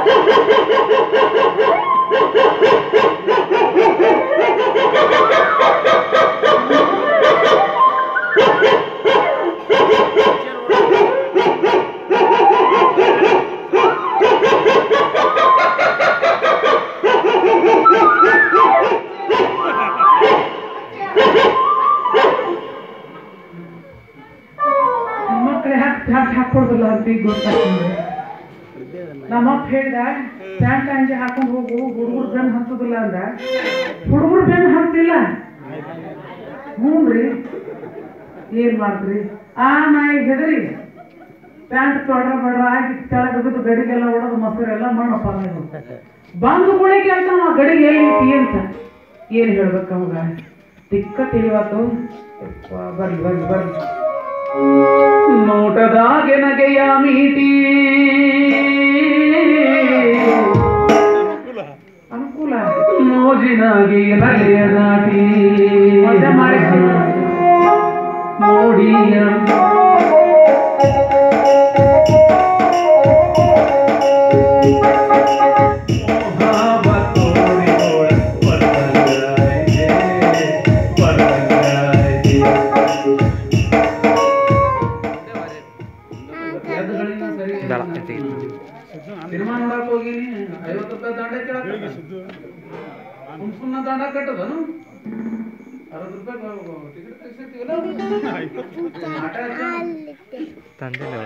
ಮಕ್ಕಳು ಯಾಕೆ ಪ್ಯಾಂಟ್ ಹಾಕೊಡ್ದಿಲ್ಲ ಅಂತ ಈಗ ಗೊತ್ತಾಗ್ತದೆ ನಮ್ಮ ಅಪ್ಪ ಹೇಳ್ದ ಪ್ಯಾಂಟ್ ಅಂಜಿ ಹಾಕೊಂಡು ಹೋಗು ಹುಡುಗರು ಬೆನ್ನು ಹತ್ತದಿಲ್ಲ ಅಂದ ಹುಡುಗರು ಬೆನ್ನು ಹತ್ತಿಲ್ಲ ಹ್ಞೂ ರೀ ಏನ್ ಮಾಡ್ತೀರಿ ಆ ನಾಯಿ ಹೆದರಿ ಪ್ಯಾಂಟ್ ತೊಡ್ರ ಬಡ್ರ ಹಾಕಿ ಕೆಳಗೆ ಬಿದ್ದು ಗಡಿಗೆಲ್ಲ ಹೊಡೆದು ಮೊಸರೆಲ್ಲ ಮಣ್ಣಪ್ಪ ಬಂದು ಗುಳಿಗೆ ಅಂತ ನಾವು ಗಡಿಗೆ ಎಲ್ಲಿ ಐತಿ ಅಂತ ಏನ್ ಹೇಳ್ಬೇಕು ಅವಾಗ ತಿಕ್ಕ ತಿಳಿವಾತು ಯಪ್ಪ, ಬರ್ಲಿ ಬರ್ಲಿ ಬರ್ಲಿ ನೋಟದಾಗೆ ನಗೆಯ ಮೀಟಿ ಅನುಕೂಲ ಮೋಜಿನಾಗಿ ನಗೆಯ ನಾಟಿ ಮಜಾ ಮಾಡಿ ನೋಡಿ ಸಿನಿಮಾ ನೋಡಕ್ ಹೋಗಿನಿ ಐವತ್ತು ರೂಪಾಯಿ ದಂಡ ಕೇಳಕ್ಕೆ ಸುಮ್ ಸುಮ್ಮನೆ ದಂಡ ಕಟ್ಟದನು ಅರವತ್ತು ರೂಪಾಯಿ ಟಿಕೆಟ್ ತೆಗ್ಸಿರ್ತೀವಲ್ಲ ಆಟ ತಂದಿಲ್ಲ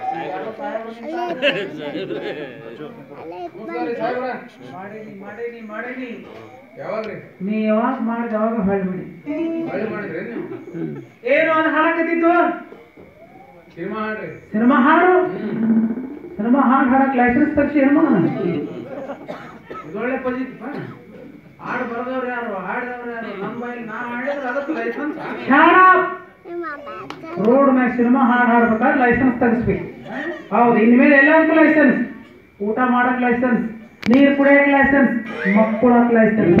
ನಮಸ್ಕಾರ ರೀ ಸಾಹೇಬ್ರ ಮಾಡೀನಿ ಮಾಡೀನಿ ಮಾಡೀನಿ ಯಾವಾಗ್ರಿ ನೀ ಯಾವಾಗ ಮಾಡಿದ ಯಾವಾಗ ಹೊಳ್ಳಿ ಬಿಡಿ ಹೊಳ್ಳಿ ಮಾಡಿದ್ರಿ ನೀವು ಏನು ಅದು ಹಾಡಕತ್ತಿತ್ತು ಸಿನಿಮಾ ಹಾಡ್ರಿ ಸಿನಿಮಾ ಹಾಡು ಸಿನಿಮಾ ಹಾಡು ಹಾಡಕ್ ಲೈಸೆನ್ಸ್ ತಗ್ಸಿ ಹೆಣ್ಣು ಇದೊಳ್ಳೆ ಪಜಿತ್ ಹಾಡು ಬರೆದವ್ರು ಯಾರು ಹಾಡಿದವ್ರು ಯಾರು ನಮ್ಮ ಬಾಯಲ್ಲಿ ನಾ ಹಾಡಿದ್ರೆ ಅದಕ್ಕೆ ಲೈಸೆನ್ಸ್ ರೋಡ್ ಮ್ಯಾಗ ಸಿನಿಮಾ ಹಾಡು ಹಾಡ್ಬೇಕಾದ್ರೆ ಲೈಸೆನ್ಸ್ ತೆಗಿಸ್ಬೇಕು ಹೌದು ಇನ್ಮೇಲೆ ಎಲ್ಲದಕ್ಕೂ ಲೈಸೆನ್ಸ್ ಊಟ ಮಾಡಕ್ ಲೈಸೆನ್ಸ್ ನೀರ್ ಕುಡಿಯಕ್ ಲೈಸೆನ್ಸ್ ಮಕ್ಕಳಕ್ ಲೈಸೆನ್ಸ್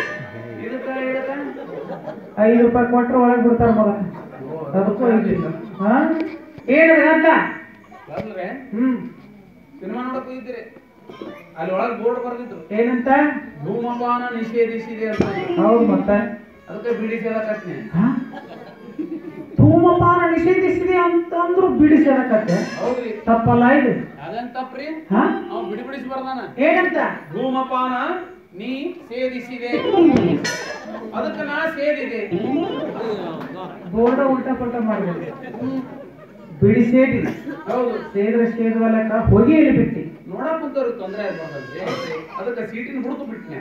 ಐದು ರೂಪಾಯಿ ಕೊಟ್ರೆ ಒಳಗೆ ಬಿಡ್ತಾರ ಮಗ ಅದಕ್ಕೂ ಐದು ಹಾ ಏನದ ಅಂತ ಹ್ಮ್ ಸಿನಿಮಾ ನೋಡಕ್ ಹೋಗಿದ್ದೀರಿ ಅಲ್ಲಿ ಒಳಗೆ ಬೋರ್ಡ್ ಬರ್ದಿದ್ರು ಏನಂತ ಧೂಮಪಾನ ನಿಷೇಧಿಸಿದೆ ಅಂತ ಹೌದು ಮತ್ತೆ ಅದಕ್ಕೆ ಬಿಡಿ ಸೇದಕತ್ನೆ ಹಾ? ಧೂಮಪಾನ ನಿಷೇಧಿಸಿದೆ ಅಂತ ಅಂದ್ರು ಬಿಡಿಸಕತ್ತೆ ಹೌದ್ರಿ ತಪ್ಪಲ್ಲ ಇದು ಅದೇನ್ ತಪ್ಪ್ರಿ ಹಾ ಅವ್ನು ಬಿಡಿ ಬಿಡಿಸಿ ಬರ್ದಾನ ಏನಂತ ಧೂಮಪಾನ ನೀ ಸೇದಿಸಿದೆ ಅದಕ್ಕೆ ನಾ ಸೇದಿದೆ ಬೋರ್ಡ ಉಲ್ಟಾ ಪಲ್ಟಾ ಮಾಡಿದೆ ಬಿಡಿ ಸೇದಿ ಹೌದು ಸೇದ್ರೆ ಸೇದುವಲ್ಲಕ ಹೊಗೆ ಎಲ್ಲಿ ಬಿಟ್ಟಿ ನೋಡಕ್ ಕುಂತವ್ರು ತೊಂದ್ರೆ ಆಗ್ಬಾರ್ದಲ್ರಿ ಅದಕ್ಕೆ ಸೀಟಿನ ಹುಡುಕು ಬಿಟ್ನೆ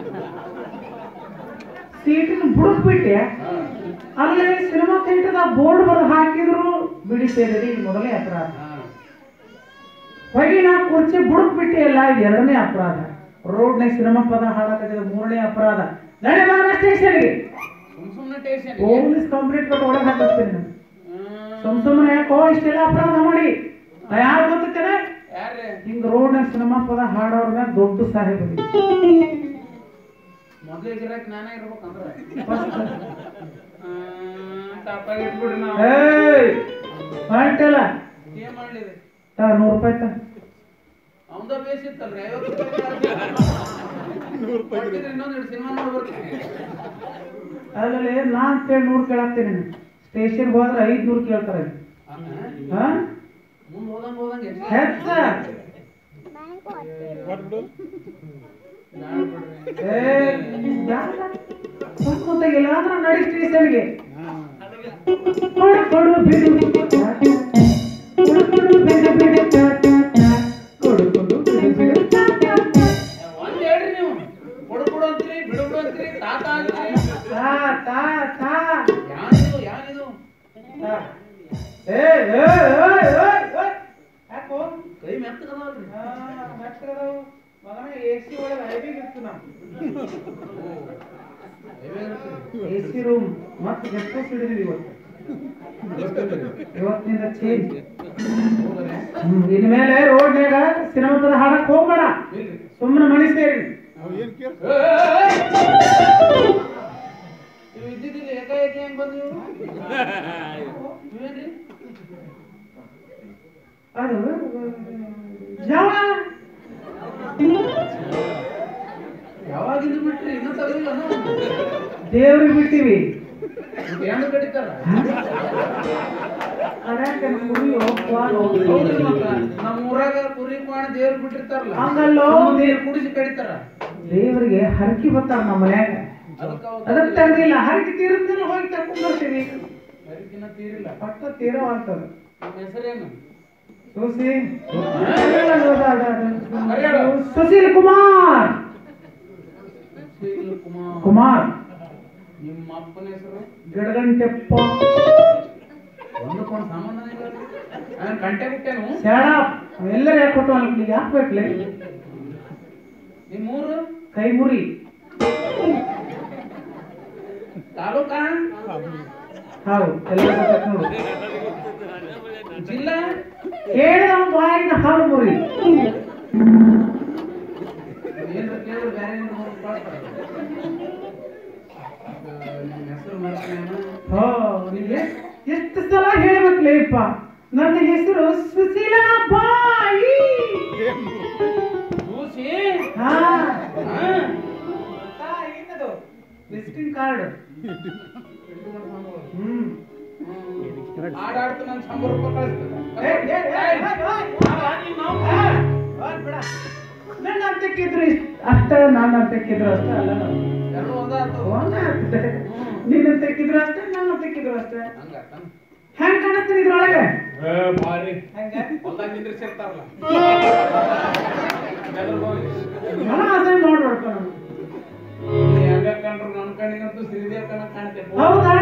ಸೀಟಿನ ಬುಡಕ್ ಬಿಟ್ಟೆ ಅಲ್ಲೇ ಸಿನಿಮಾ ಥಿಯೇಟರ್ದ ಬೋರ್ಡ್ ಬರೆದು ಹಾಕಿದ್ರು ಬಿಡಿ ಸೇರಿದೆ ಇದು ಮೊದಲೇ ಅಪರಾಧ ಹೊಯ್ಗೆ ನಾ ಕುರ್ಚಿ ಬುಡಕ್ ಬಿಟ್ಟೆ ಅಲ್ಲ ಇದು ಎರಡನೇ ಅಪರಾಧ ರೋಡ್ನಾಗ ಸಿನಿಮಾ ಪದ ಹಾಡಕತ್ತಿದ ಮೂರನೇ ಅಪರಾಧ ನಡೆ ಬಾರ ಸ್ಟೇಷನ್ಗೆ ಸುಮ್ ಸುಮ್ನೆ ಟೇಷನ್ ಪೊಲೀಸ್ ಕಂಪ್ಲೇಂಟ್ ಕೊಟ್ಟು ಒಳಗೆ ಹಾಕಿಸ್ತೀನಿ ನಾನು ಸುಮ್ ಸುಮ್ಮನೆ ಯಾಕೋ ಇಷ್ಟೆಲ್ಲ ಅಪರಾಧ ಮಾಡಿ ನಾ ಯಾರು ಗೊತ್ತೇನೆ ಯಾರ್ರಿ ಹಿಂಗ್ ರೋಡ್ನಾಗ ಸಿನಿಮಾ ಪದ ಹಾಡೋರ್ ಮ್ಯಾಗ ದೊಡ್ಡ ಸಾಹೇಬ ಮೊದ್ಲೇ ಗಿರಾಕ್ ನಾನೇ ಇರ್ಬೇಕಂದ್ರ ತಪ್ಪಾಗಿ ಇಟ್ಬಿಡ್ರಿ ನಾವು ಏಯ್ ಹೊಂಟಲ್ಲ ಏನ್ ಮಾಡ್ಲಿರಿ ತಾ ನೂರು ರೂಪಾಯಿ ತಾ ಅವಂದ ಬೇಸಿತ್ತಲ್ರಿ ಐವತ್ತು ರೂಪಾಯಿ ಇನ್ನೊಂದು ಎರಡು ಸಿನಿಮಾ ನೋಡಿ ಬರ್ತೀನಿ ಅದ್ರಲ್ಲಿ ನಾ ಅಂತೇಳಿ ನೂರು ಕೇಳಾಕ್ತೀನಿ ಸ್ಟೇಷನ್ಗೆ ಹೋದ್ರೆ ಐದ್ನೂರು ಕೇಳ್ತಾರೆ ಹಾ ಮುಂದೆ ಹೋದಂಗ ಹೋದಂಗ ಹೆಚ್ಚ ಏ ಬ್ಯಾಡ. ಸುಮ್ಕುಂತಾಗಿಲ್ಲ ಅಂದ್ರೆ ನಡಿ ಸ್ಟೇಷನ್ಗೆ ಕೊಡು ಕೊಡು ಬಿಡು ಕೊಡು ಕೊಡು ಬಿಡು ಬಿಡು ಟಾ, ಟಾ, ಟಾ. ಕೊಡು ಕೊಡು ಬಿಡು ಬಿಡು ಟಾ, ಟಾ, ಟಾ. ಒಂದ್ ಹೇಳ್ರಿ ನೀವು ಕೊಡು ಕೊಡು ಅಂತೀರಿ ಬಿಡು ಬಿಡು ಅಂತೀರಿ ತಾತ ಅಂತೀರಿ ತಾ, ತಾ, ತಾ. ಯಾನಿದು ಯಾನಿದು ತಾ. ಏ, ಏ, ಏ, ಏ, ಏ. ಯಾಕೋ ಕೈ ಮೆತ್ತಗದವಲ್ರಿ ಆ, ಮೆತ್ತಗದವು. ಮಗನೇ AC ಒಳಗೆ ಹೈವೇಗ್ ಇರ್ತೀವಿ ನಾವು. AC ರೂಮ್ ಮತ್ತೆ ಗೆಸ್ಟ್ ಹೌಸ್ ಹಿಡಿದೀವಿ ಇವತ್ತು ಇವತ್ತಿನಿಂದ ಚೇಂಜ್ ಇನ್ಮೇಲೆ ರೋಡ್ನ್ಯಾಗ ಸಿನಿಮಾದ ಹಾಡಕ್ ಹೋಗ್ಬೇಡ ಸುಮ್ಮನೆ ಮನೆ ಸೇರಿ ಇವು ಇದ್ದಿದ್ದಿಲ್ಲ ಏಕಾಏಕಿ ಹೆಂಗ್ ಬಂದು ಇವು ಇವೇನ್ರಿ ಅದು ಜವಳ ದೇವ್ರಿಗೆ ಬಿಟ್ಟಿವಿ ಮತ್ತೆ ಹೆಣ್ಣು ಕಡಿತಾರ ಕಡ್ಯಾಕ ಕುರಿ ಹೋಗ್ವಾರ ಹೌದ್ರಿ ಮತ್ತ ನಮ್ಮ ಊರಾಗ ಕುರಿ ಪಾಣ ದೇವ್ರು ಬಿಟ್ಟಿರ್ತಾರಲ್ಲ ಹಂಗಲ್ಲೋ. ನೀರು ಕುಡಿಸಿ ಕಡಿತಾರ ದೇವರಿಗೆ ಹರಕಿ ಬರ್ತಾರ ನಮ್ಮ ಮನ್ಯಾಗ ಅದಕ್ಕ ಅವ್ರು ಅದಕ್ಕೆ ತಂದಿಲ್ಲ ಹರಕಿ ತೀರಿದ್ರೆ ಹೋಗಿ ತಕೊಂಡ್ ಬರ್ತೀವಿ ಬರೀಕಿನ್ನ ತೀರಿಲ್ಲ ಪಟ್ಟ ತೀರೋ ಆಗ್ತದ ನಮ್ಮ ಹೆಸರೇನು ಸೋಸಿ ಸುಶೀಲ್ ಕುಮಾರ್ ಸುಶೀಲ್ ಕುಮಾರ್ ಕುಮಾರ್ ನಿಮ್ಮ ಅಪ್ಪನ ಹೆಸರು ಗಡಗಂಟೆಪ್ಪ ಒಂದಕ್ಕೊಂದು ಸಂಬಂಧನೇ ಇಲ್ಲ ನಾನು ಕಂಟೆ ಬಿಟ್ಟೇನು ಶಾಡ ಎಲ್ಲರೂ ಯಾಕೆ ಕೊಟ್ಟು ಅಲ್ಲಿ ಯಾಕೆ ಬೇಕ್ಲೆ ನಿಮ್ಮೂರು ಕೈ ಮುರಿ ತಾಲೂಕಾ ಹೌದು ಎಲ್ಲ ಗೊತ್ತಾಯ್ತು ನೋಡು ಜಿಲ್ಲಾ ಕೇಳಿದ ಬಾಯಿನ ಹಾಲು ಮುರಿ ಏನ್ರ ಕೇಳಿದ್ರೆ ಬೇರೆ ಏನ್ರ ಹೋಗಿ ಪಾಡ್ತಾರೆ. ಅದು ನಿಮ್ಮ ಹೆಸರು ಮರ್ತ್ನೇನು? ಹೋ ನಿಗೆ ಎಷ್ಟು ಸಲ ಹೇಳ್ಬೇಕ್ಲೇಪ್ಪ ನನ್ನ ಹೆಸರು ಸುಶೀಲಾ ಬಾಯಿ ಸೂಸಿ ಹಾ ಹಾ? ವಿಸಿಟಿಂಗ್ ಕಾರ್ಡ್ ಹ್ಮ್ ಹ್ಮ್. ಹಾಡಾಡ್ತು ನನ್ ಶಂಬರ್ ರೂಪಾಯಿ ಕಳಿಸ್ತದೆ ಏ, ಏ, ಏ, ಏ, ಏ, ಹೋಗ್ ಬಿಡ. ನನ್ನ ಅಂತಕ್ಕಿದ್ರು ಇಷ್ಟ್- ಅಷ್ಟ ನಾನು ಅಂತಕ್ಕಿದ್ರು ಅಷ್ಟ ಅಲ್ಲ ನಾವು. ಎರಡು ಒಂದ ಆತು ಒಂದೇ ಆಗ್ತದೆ. ನಿನ್ನ ಅಂತಕ್ಕಿದ್ರು ಅಷ್ಟೇ ನನ್ನ ಅಂತಕ್ಕಿದ್ರು ಅಷ್ಟೇ ಹಂಗಾತನ? ಹೆಂಗ್ ಕಾಣಿಸ್ತೀನಿ ಇದ್ರೊಳಗೆ ಏ, ಭಾರಿ ಹೆಂಗ ಹೊಲ್ದಾಗ ನಿಂದ್ರಿಸಿರ್ತಾರಲ್ಲ ಎದುರ್ಗೋಗಿ. ಮನ ಆಸೆ ನೋಡ್ಬೇಕ ನೀ ಹೆಂಗ ಕಂಡ್ರು ನನ್ ಕಣ್ಣಿಗಂತೂ ಶ್ರೀದೇವ್ ಕಣ್ಣ ಕಾಣ್ತೇನೆ ಹೌದಾ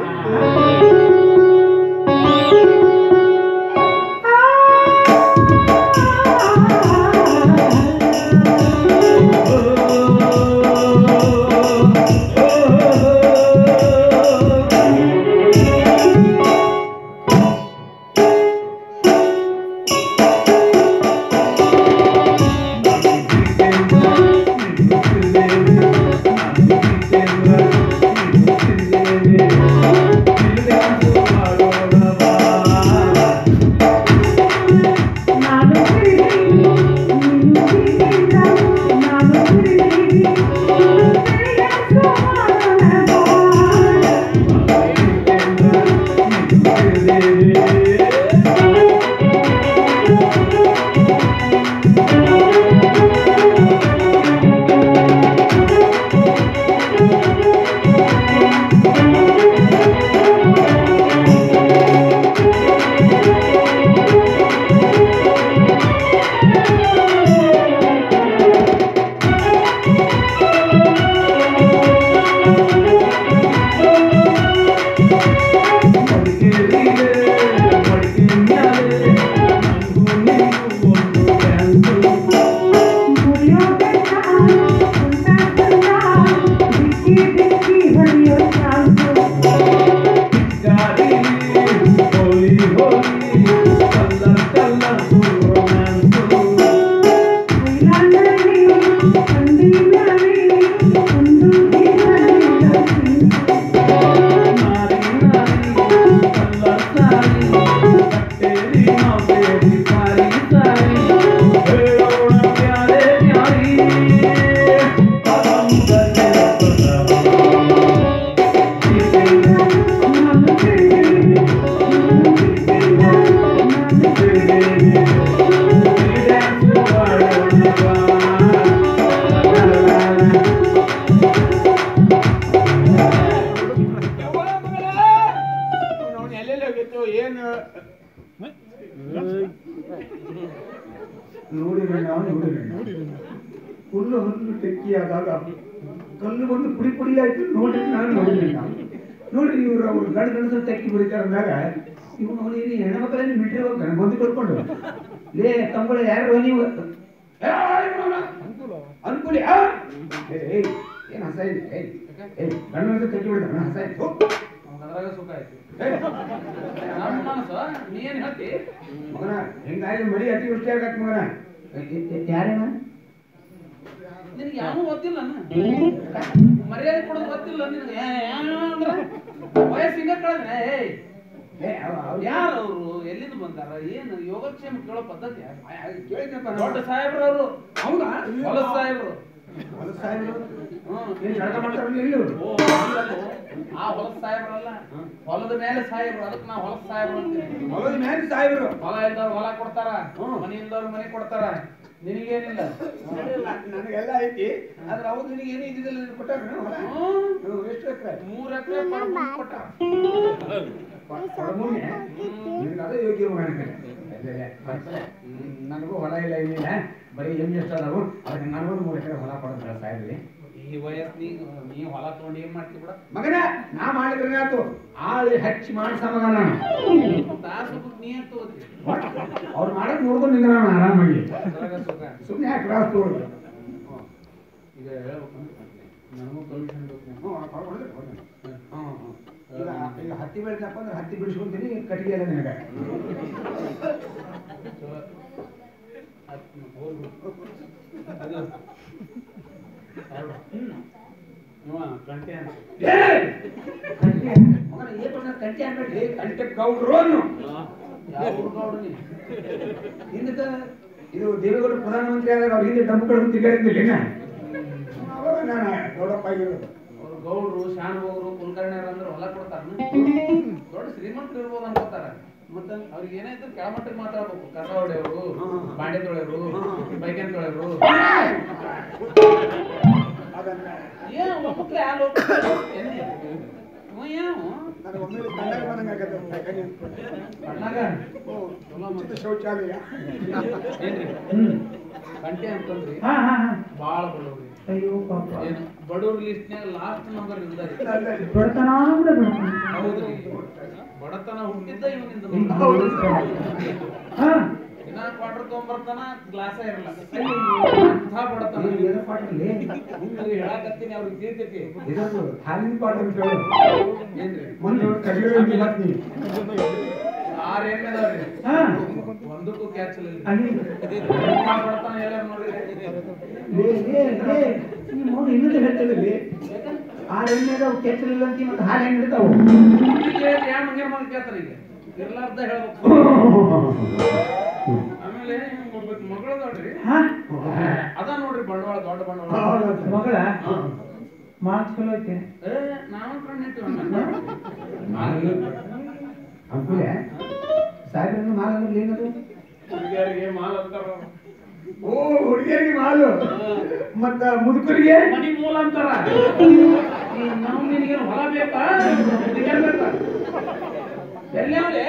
ನಾನು ಏನು ನೋಡಿದ್ರೆ ನಾವು ನೋಡಿದ್ರೆ ಹುಲ್ಲು ಹುಲ್ಲು ಟೆಕ್ಕಿ ಆದಾಗ ಕಲ್ಲು ಬಂದು ಪುಡಿ ಪುಡಿ ಆಯ್ತು ನೋಡ್ರಿ ನಾನು ನೋಡಿಲ್ಲ ನೋಡ್ರಿ ಇವ್ರು ಅವ್ರು ಗಂಡ ಗಂಡಸ ತೆಕ್ಕಿ ಬಿಡಿತಾರೆ ಅಂದಾಗ ಇವ್ನು ಅವನು ಇಲ್ಲಿ ಹೆಣ್ಮಕ್ಳಲ್ಲಿ ಮಿಟ್ರಿ ಹೋಗ್ತಾನೆ ಬಂದು ಕರ್ಕೊಂಡು ಲೇ ತಂಬಳ ಯಾರು ನೀವು ಏ, ಅನುಕೂಲಿ ಆ? ಏ, ಏಯ್, ಏನ್ ಹಸ ಇದೆ ಏಯ್, ಏಯ್, ಗಂಡ ಗಂಡಸ ತೆಕ್ಕಿ ಬಿಡ್ತಾನೆ ಹಸ ಇದೆ ಹೋಗ್. ಅದ್ರಾಗ ಸುಖ ಆಯ್ತು ಏಯ್, ನಮ್ಮ ಮನಸ್ಸು ನೀ ಏನ್ ಹೇಳ್ತಿ ಮಗನ ಹೆಂಗಾಯ್ತು ಮಡಿ ಅತಿ ವೃಷ್ಟಿ ಆಗತ್ತೆ ಮಗನ ಯಾರೇನ ನಿನಗೆ ಯಾವ ಗೊತ್ತಿಲ್ಲ ಮರ್ಯಾದೆ ಕೊಡೋದು ಗೊತ್ತಿಲ್ಲ ನಿನಗೆ ಅಂದ್ರೆ ವಯಸ್ಸು ಹಿಂಗ ಕಳೆದ್ರೆ ಏಯ್ ಏ ಅವ ಅವ್ರು ಯಾರು ಅವರು ಎಲ್ಲಿಂದ ಬಂದಾರ ಏನು ಯೋಗಕ್ಷೇಮ ಕೇಳೋ ಪದ್ಧತಿ ಕೇಳಿದ್ನಪ್ಪ ದೊಡ್ಡ ಸಾಹೇಬ್ರು ಅವರು ಹೌದಾ ಹೊಲಸ ಸಾಹೇಬ್ರು ಹೊಲ ಸಾಹೇಬ್ರು ಹ್ಮ್ ಏನ್ ಜಳಕ ಮಾಡ್ತಾರಲ್ಲ ಇಲ್ಲಿ ಇವ್ರು? ಓ ಅಲ್ಲಲ್ಲೋ. ಆ ಹೊಲದ ಸಾಹೇಬ್ರಲ್ಲ ಹೊಲದ ಮೇಲೆ ಸಾಹೇಬ್ರು ಅದಕ್ಕೆ ನಾವು ಹೊಲದ ಸಾಹೇಬ್ರು ಅಂತೀವಿ ಹೊಲದ ಮ್ಯಾಲ ಸಾಹೇಬ್ರು ಹೊಲ ಇದ್ದವ್ರು ಹೊಲ ಕೊಡ್ತಾರ ಹ್ಮ್. ಮನೆ ಇದ್ದವ್ರು ಮನೆ ಕೊಡ್ತಾರ ನಿನಗೇನಿಲ್ಲ ಇಲ್ಲ, ನನಗೆಲ್ಲ ಐತಿ ಆದ್ರೆ ಅವ್ರು ನಿನಗೆ ಏನು ಇದ್ದಿದ್ದಿಲ್ಲ ನಿನಗೆ ಕೊಟ್ಟಾರ ಹೊಲ ಹ್ಮ್. ಹ್ಮ್, ಎಷ್ಟು ಎಕರೆ ಮೂರ್ ಎಕರೆ ಕೊಟ್ಟಾರ ಕೊಡಮೂನೆ ನಿನಗೆ ಅದೇ ಯೋಗ್ಯ ಮಗನ ಕಡೆ ಅದೇ, ಅದೇ. ಹ್ಮ್, ನನಗೂ ಹೊಲ ಇಲ್ಲ ಏನಿಲ್ಲ ಬರೀ ಎಮ್ಮೆ ಎಷ್ಟು ಅದಾವು ಅದಕ್ಕೆ ನನಗೂ ಮೂರು ಎಕರೆ ಹೊಲ ಕೊಡೋದು ಸಾಹೇಬ್ರಿ ಈ ವಯಸ್ಸಿನ ನೀ ಹೊಲ ತಗೊಂಡು ಏನ್ ಮಾಡ್ತಿ ಬಿಡ ಮಗನ ನಾ ಮಾಡಿದ್ರೆ ಆತು ಆಳು ಹಚ್ಚಿ ಮಾಡ್ಸ ಮಗ ನಾನು ತಾಸು ನೀ ಅಂತ ತಗೋತಿ ಅವ್ರು ಮಾಡೋದು ನೋಡ್ಕೊಂಡು ನಿಂದ್ರ ನಾನು ಆರಾಮಾಗಿ ಅದ್ರಾಗ ಸುಖ ಸುಮ್ಮನೆ ಯಾಕೆ ಕ್ರಾಸ್ ತಗೊಳ್ಳಿ ಈಗ ಹೇಳ್ಬೇಕು ನನಗೂ ಕಮಿಷನ್ ಬೇಕು ಈಗ ಈಗ ಹತ್ತಿ ಬೆಳೆದಪ್ಪ ಅಂದ್ರೆ ಹತ್ತಿ ಬಿಡಿಸ್ಕೊಂತೀನಿ ಕಟ್ಟಿಗೆ ಎಲ್ಲ ನಿನಗೆ ಚಲೋ. ಅದ್ ಹೋಗ್ಬಿಡು. ಅದು ಹ್ಮ್. ಇವ ಕಂಟೆ ಅಂತ ಮಗನ ಏನ್ ಬಂದ ಕಂಟಿ ಅನ್ಬೇಡ್ರಿ ಕಂಟೆ ಗೌಡ್ರು ಅನ್ನು ಯಾವ ಹುಡ್ಗವ್ರು ನೀ ಹಿಂದಕ್ಕೆ ಇದು ದೇವೇಗೌಡ ಪ್ರಧಾನಮಂತ್ರಿ ಆದಾಗ ಅವ್ರ ಹಿಂದೆ ಡಂಬು ಕಡೆ ತಿರುಗಾಡಿದ್ದಿಲ್ಲ ಅವಾಗ ನಾನು ಗೌಡಪ್ಪ ಆಗಿರೋದು ಅವ್ರು ಗೌಡ್ರು ಶಾಣಬೋಗರು ಕುಲಕರ್ಣಿಯರು ಅಂದ್ರೆ ಹೊಲ ಕೊಡ್ತಾರ ದೊಡ್ಡ ಶ್ರೀಮಂತರು ಇರ್ಬೋದು ಅನ್ಕೋತಾರ ಮತ್ತೆ ಅವ್ರಿಗೆ ಏನಾಯ್ತು ಕೆಳಮಟ್ಟಕ್ಕೆ ಮಾತಾಡ್ಬೇಕು ಕಸ ಹೊಡೆಯವರು ಬಾಂಡೆ ತೊಳೆಯವರು ಬೈಕನ್ ತೊಳೆಯವರು ಅದನ್ನ ಏನು ಒಬ್ಬಕ್ಲೆ ಹಾಲು ಏನು ಏನು ನನಗೆ ಒಮ್ಮೆ ಕಣ್ಣಾಗ ಬಂದಂಗೆ ಆಗತ್ತೆ ಯಾಕಂದ್ರೆ ಕಣ್ಣಾಗ ಚಲೋ ಮತ್ತೆ ಶೌಚಾಲಯ ಏನ್ರಿ ಹ್ಮ್ ಕಂಟೆ ಅಂತಂದ್ರಿ ಹಾ ಹಾ ಹಾ ಬಾಳ ಬಡವ್ರಿ ಅಯ್ಯೋ ಪಾಪ ಏನು ಬಡವ್ರ ಲಿಸ್ಟ್ನ್ಯಾಗ ಲಾಸ್ಟ್ ನಂಬರ್ ಇಲ್ದಾರಿ ಬಡತನ ಅಂದ್ರೆ ಬಡತನ ಹೌದ್ರಿ ಬಡತನ ಹುಟ್ಟಿದ್ದ ಇವನಿಂದ ಹೌದು. ಹಾ ದಿನ ಕ್ವಾರ್ಟರ್ ತಗೊಂಬರ್ತಾನ ಗ್ಲಾಸ ಇರಲ್ಲ ಅಂಥ ಬಡತನ ಏನೋ ಪಾಠದಲ್ಲಿ ನಿಮ್ಗೆ ಹೇಳಾಕತ್ತೀನಿ ಅವ್ರಿಗೆ ತಿಳಿತೈತಿ ಇದೊಂದು ಹಾಲಿನ ಪಾಠ ಅಂತ ಹೇಳು ಏನ್ರಿ ಮೊನ್ನೆ ಅವ್ರು ಕಡಿಮೆ ಮಾತ್ನಿ ಆರ್ ಎಮ್ಮೆ ಅದಾವ್ರಿ ಹಾ ಒಂದಕ್ಕೂ ಕ್ಯಾಚ್ ಇಲ್ಲ ಅಲ್ಲಿ ಅಂಥ ಬಡತನ ಹೇಳ್ಯಾರ ನೋಡ್ರಿ ಲೇ ಲೇ ಲೇ ನಿಮ್ಮ ಮಗು ಇನ್ನೊಂದು ಹೇಳ್ತಿದ್ದಲ್ಲಿ ಆ ಎಣ್ಣೆದ ಕೆಚ್ಚಲಿಲ್ಲ ಅಂತ ಮತ್ತೆ ಹಾಲು ಹೆಂಗ್ ಹಿಡಿತಾವು ಈಗ ಯಾವ ಮಂಗ್ಯ ಮಗ ಕೇಳ್ತಾರ ಈಗ ಇರ್ಲಾರ್ದ ಹೇಳ್ಬೇಕು ಆಮೇಲೆ ಇವ್ನಿಗ್ ಒಬ್ಬಾಕಿ ಮಗಳು ಅದಾಳ್ರಿ ಹಾ ಅದ ನೋಡ್ರಿ ಬಂಡವಾಳ ದೊಡ್ಡ ಬಂಡವಾಳ ಮಗಳ ಮಾತು ಚಲೋ ಐತೆ ಏ ನಾವು ಕಂಡಿಟ್ಟು ಅಂಕುಲೆ ಸಾಹೇಬ್ರನ್ನು ಮಾಲ್ ಅಂದ್ರೆ ಏನದು ಹುಡುಗಿಯರಿಗೆ ಮಾಲ್ ಅಂತಾರ ಅವ್ರು. ಓ ಹುಡುಗಿಯರಿಗೆ ಮಾಲು ಮತ್ತ ಮುದುಕರಿಗೆ ಮನಿ ಮೂಲ ಅಂತಾರ ಈ ನಾವು ನಿನಗೆ ಹೊಲ ಬೇಕಾ ಹುಡುಗಿಯರ್ ಬೇಕಾ ಎಲ್ಲೇ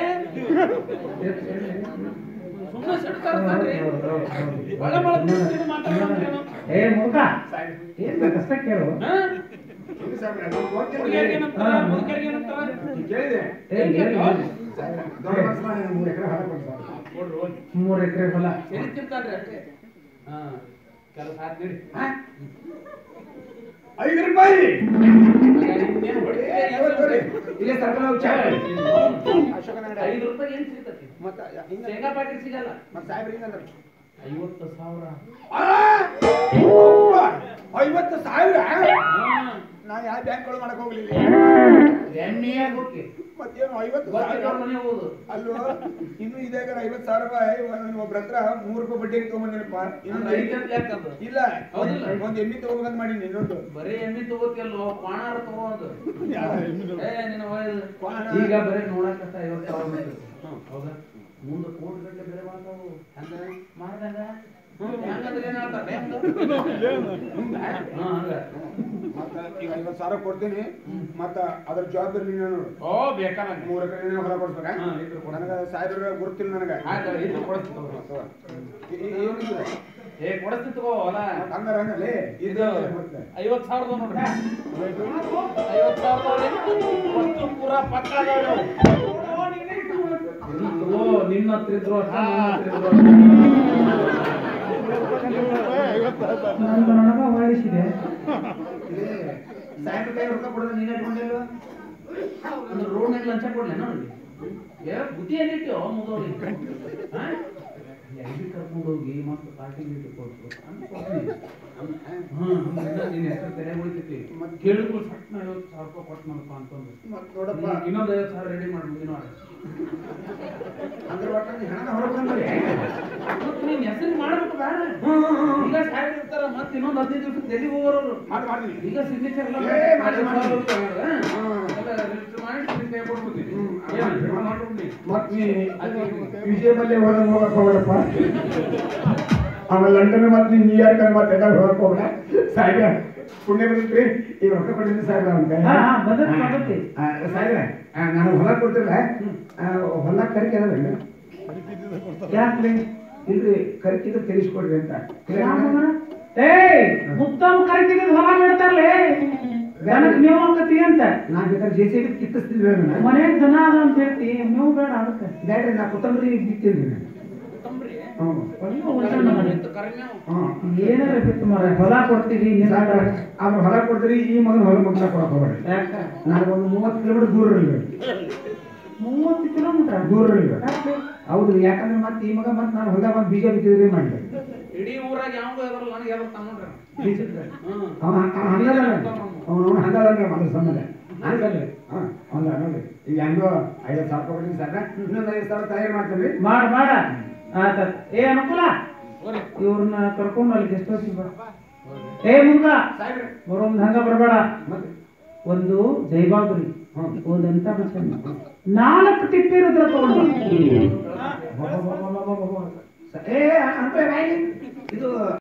ಸುಮ್ಮನೆ ಸಿಡ್ತಾರ್ತಾನ್ರಿ ಒಳ ಒಳ ತಿರ್ಗಿ ಮಾತಾಡ್ತಾನ್ರಿ ಏ ಮುಖ ಏನ್ ಕಷ್ಟ ಕೇಳು ಹಾ? ಹುಡುಗಿಯರಿಗೆ ಏನಂತಾರ ಮುದುಕರಿಗೆ ಏನಂತಾರ ಕೇಳಿದೆ ಏ, ಏನ್ ಹೇಳು? ದೊಡ್ಡ ಮನ್ಸು ಮಾಡಿ ಮೂರು ಎಕರೆ ಹೊಲ ಕೊಡ್ತಾರೆ ನೋಡ್ರಿ ಹೋಗಿ ಮೂರ್ ಎಕರೆ ಹೊಲ ಎಳಿತಿರ್ತಾನ್ರಿ ಅಷ್ಟೇ ಹಾ ಕೆಲಸ ಆತ್ ನಡಿ ಹಾ? ಐದು ರೂಪಾಯಿ ಇನ್ನೇನು ಹೊಡಿತೀರಿ? ಐವತ್ತು ರೀ. ಇಲ್ಲೇ ಸರ್ಕಲ್ ಹೋಗಿ ಚಾ ಮಾಡಿ. ಅಶೋಕನ ಅಂಗಡಿ. ಐದು ರೂಪಾಯಿ ಏನ್ ಸಿಗ್ತತಿ ಮತ್ತ ಹಿಂಗ ಶೇಂಗಾ ಪ್ಯಾಕೆಟ್ ಸಿಗಲ್ಲ ಮತ್ತ ಸಾಹೇಬ್ರು ಹಿಂಗಂದ್ರು. ಐವತ್ತು ಸಾವಿರ ಆ! ಅವ್ವ! ಐವತ್ತು ಸಾವಿರ ಹಾ. ನಾ ಯಾವ ಬ್ಯಾಂಕ್ಗಳು ಮಾಡಕ್ ಹೋಗ್ಲಿಲ್ಲ ಎಣ್ಣೆಯ ಗೊತ್ತಿ ಮತ್ತೇನು ಐವತ್ತು ಗೊತ್ತಿದ್ದವ್ರ ಸಾವಿರ ಮನೆ ಹೋಗುದು ಅಲ್ವೋ ಇನ್ನು ಇದಾಗ ಐವತ್ತು ಸಾವಿರ ರೂಪಾಯಿ ಒಂದ್ ಒಬ್ರ ಹತ್ರ ಮೂರು ರೂಪಾಯಿ ಬಡ್ಡಿಗೆ ತಗೊಂಬಂದಿನಪ್ಪ ಇನ್ನೊಂದು ಐದು ಐದು ಗಂಟೆ ಯಾಕದು ಇಲ್ಲ ಹೌದಿಲ್ಲ? ಒಂದ್ ಎಮ್ಮಿ ತಗೋಬೇಕಂತ ಮಾಡೀನಿ ಇನ್ನೊಂದು ಬರೀ ಎಣ್ಣೆ ತಗೋತಿಯಲ್ಲೋ ಕ್ವಾಣಾರ ತಗೋದು ಏ ನಿನ್ನ ವಯಸ್ಸು ಕ್ವಾಣ. ಈಗ ಬರೀ ನೋಡಕತ್ತ ಐವತ್ತು ಸಾವಿರ ಬಂತು. ಹೌದಾ ಮುಂದೆ ಕೋಟಿ ಗಟ್ಟಲೆ ಬೆಲೆ ಮಾಡ್ತಾವು ಹಂಗ ಮಾಡ್ದಂಗ ಹೆಂಗಂದ್ರೆ ಏನ್ ಹೇಳ್ತಾರೆ ಹೆಂಗ? ಹಾ, ಹಂಗ ಮತ್ತ ಈಗ ಐವತ್ತು ಸಾವಿರ ಕೊಡ್ತೀನಿ ಮತ್ತ ಅದ್ರ ಜವಾಬ್ದಾರಿ ನೀನು ನೋಡು ಓ ಬೇಕಾ ನಂಗೆ ಮೂರು ಎಕರೆ ನೀನು ಹೊಲ ಕೊಡ್ಸ್ಬೇಕಾ ಹಾ, ಇದ್ರು ಕೊಡು. ನನಗ ಸಾಹೇಬ್ರ ಗುರುತಿಲ್ಲ ನನಗ ಆಯ್ತು ಇದ್ರು ಕೊಡಿಸ್ತೀನಿ ತಗೋ. ಏನಿಲ್ಲ ಏ ಕೊಡಿಸ್ತೀನಿ ತಗೋ ಹೊಲ ಹಂಗಾರ ಹಂಗಲ್ಲೇ ಇದು ಮತ್ತೆ ಐವತ್ತು ಸಾವಿರದ ನೋಡ್ರಿ ಐವತ್ತು ಸಾವಿರದ ವಸ್ತು ಪೂರ ಪಕ್ಕ ಅದಾವ್ರಿ ಅವು. ಇರ್ಲಿ ತಗೋ, ನಿನ್ನ ಹತ್ರ ಇದ್ರು ಅಷ್ಟೇ, ನನ್ನ ಹತ್ರ ಇದ್ರು ನಂದು ನನಗ ಮಾಡಿಸಿದೆ ಸಾಹೇಬ್ರ ಕೈ ರೊಕ್ಕ ಕೊಡೋದು ನೀನೇ ಇಟ್ಕೊಂಡಿಲ್ವ ಅಂದ್ರೆ ರೋಡ್ನಾಗ ಲಂಚ ಕೊಡ್ಲಿ ನೋಡಿ ಏ ಬುದ್ಧಿ ಏನಿಟ್ಟು ಮುಗೋರಿ ಎಲ್ಲಿ ಕರ್ಕೊಂಡು ಹೋಗಿ ಮತ್ತೆ ಪಾರ್ಟಿ ಗೀಟಿ ಕೊಟ್ಟು ಅಂತ ಕೊಡ್ತೀನಿ ಹ್ಮ್ ನಿನ್ನ ಹೆಸರು ತೆರೆ ಉಳಿತೈತಿ ಮತ್ತೆ ಕೇಳಿದ್ರು ಸಟ್ನ ಐವತ್ತು ಸಾವಿರ ರೂಪಾಯಿ ಕೊಟ್ಟು ನೋಡಪ್ಪ ಅಂತಂದು ಮತ್ ನೋಡಪ್ಪ ಹ್ಮ್, ಇನ್ನೊಂದು ಐವತ್ತು ಸಾವಿರ ರೆಡಿ ಮಾಡಿ ಮುಂದಿನ ವಾರ ಅಂದ್ರೆ ಒಟ್ಟ ನೀ ಹಣನ ಹೊರಗೆ ಬಂದ್ರಿ ಮತ್ತೆ ನೀನ್ ಹೆಸರು ಮಾಡ್ಬೇಕು ಬೇಡ ಹ್ಮ್ ಹ್ಮ್ ಹ್ಮ್ ಈಗ ಸಾಹೇಬ್ ಮಾಡಿರ್ತಾರ ಮತ್ತೆ ಇನ್ನೊಂದ್ ಹದಿನೈದು ದಿವಸ ಡೆಲ್ಲಿಗೆ ಹೋಗೋರು ಮಾಡಿ ಮಾಡ್ತೀನಿ ಈಗ ಸಿಗ್ನೇಚರ್ ಎಲ್ಲ ಏ, ಮಾಡಿ, ಮಾಡಿ. ರಿಜಿಸ್ಟರ್ ಮಾಡಿ signature ಕೊಟ್ಬಿಡ್ತೀನಿ ಹ್ಮ್. ಏನು ಮಾಡ್ಬಿಡ್ತೀನಿ ಮತ್ ನೀ ವಿಜಯ ಮಲ್ಯ ಹೊರಗೆ ಹೋಗಕ್ ಹೋಗ್ಬೇಡಪ್ಪ ಆಮೇಲೆ ಲಂಡನ್ ಮತ್ತೆ ನೀ ನ್ಯೂಯಾರ್ಕ್ ಮತ್ತೆ ಎಲ್ಲ ಹೋಗಕ್ ಹೋಗ್ಬೇಡ ಸಾಯ್ಬ ಪುಣ್ಯ ಬಂದಿತ್ರಿ ಈಗ ರೊಕ್ಕ ಕೊಟ್ಟಿದ್ದೀನಿ ಸಾಯ್ಬ ಅಂತ ಹಾ, ಹಾ, ಬಂದೈತಿ, ಬಂದೈತಿ. ಸಾಯ್ಬ ನಾನು ಹೊಲ ಕೊಡ್ತಿಲ್ಲ ಆ, ಹೊಲ ಕರಿಕೆ ಅದಲ್ಲ ಯಾಕ್ರಿ ಇಲ್ರಿ ಕರಿಕಿದ್ರೆ ತಿಳಿಸ್ಕೊಡ್ರಿ ಅಂತ ಏಯ್ ಮುತ್ತಮ್ ಕರ್ಕಿದ್ ಹೊಲ ಬಿಡ್ತಾರಲೇ ದನಕ್ ಮೇವ್ ಹಾಕತಿ ಅಂತ ನಾನು ಬೇಕಾದ್ರೆ ಜೆ ಸಿ ಬಿ ಕಿತ್ತಿಸ್ತಿದ್ವಿ ಅದನ್ನ ಮನ್ಯಾಗ ದನ ಅದ ಅಂತ ಹೇಳ್ತಿ ಮೇವ್ ಬೇಡ ಅದಕ್ಕೆ ಬ್ಯಾಡ್ರಿ ನಾ ಕೊತ್ತಂಬರಿ ಬಿತ್ತಿಲ್ರಿ ನಾನು ಕೊತ್ತಂಬ್ರಿ ಹ್ಞೂ ಒಳ್ಳೆ ಉಳ್ಸಣ್ಣ ಮನೆ. ಕರಿಮೇವು ಹ್ಞೂ ಏನಾರ ಬಿತ್ತು ಮರ ಹೊಲ ಕೊಡ್ತೀವಿ ನಿನ್ನ ಅವ್ರು ಹೊಲ ಕೊಡ್ತೀರಿ ಈ ಮಗನ ಹೊಲ ಮಗನ ಕೊಡಕ್ ಹೋಗ್ಬೇಡಿ ಯಾಕ ನಾನು ಒಂದು ಮೂವತ್ತು ಕಿಲೋಮೀಟರ್ ದೂರ ಇರಲಿ ಮೂವತ್ತು ಕಿಲೋಮೀಟರ್ ದೂರ ಇರಲಿ ಹೌದು ಯಾಕಂದ್ರೆ ಮತ್ತೆ ಈ ಮಗ ಮತ್ತೆ ನಾನು ಹೊಲ ಬಂದು ಬೀಜ ಬಿತ್ತಿದ್ರಿ ಮಾಡಲಿ ಇಡೀ ಊರಾಗ ಯಾವ ಇದ್ರಲ್ಲ ನನಗೆ ಯಾವ್ದು ತಗೊಂಡ್ರಿ ಹ್ಮ್ ಅವನು ಹಂಗಲ್ಲ ಅವನು ಹಂಗಲ್ಲ ಮಗ ಸಂಬಂಧ ಹಂಗಲ್ಲ ಹಾಂ ಹೌದ ನೋಡಿ ಈಗ ಹೆಂಗೋ ಐವತ್ತು ಸಾವಿರ ಕೊಡ್ತೀನಿ ಸರ್ ಇನ್ನೊಂದು ಐದು ಸಾವಿರ ತಯಾರು ಮಾಡ್ತೀನಿ ಮಾಡ ಮಾಡ ಆತ ಏ ಅನುಕೂಲ ಹೋಗ್ರಿ ಇವ್ರನ್ನ ಕರ್ಕೊಂಡು ಅಲ್ಲಿ ಗೆಸ್ಟ್ ಹೌಸಿಗೆ ಬಾ ಏ ಮುಂದ ಸಾಯ್ಬ್ರೆ ಬರೋ ಹಂಗ ಬರಬೇಡ ಮತ್ತೆ ಒಂದು ಜೈಬಾಗುರಿ ಹ್ಮ್. ಒಂದಂತ ಮನುಷ್ಯನ ನಾಲ್ಕು ಟಿಪ್ಪಿ ರುದ್ರ ತಗೊಂಡು ಏ ಅಂತ ಬಾಯಿ ಇದು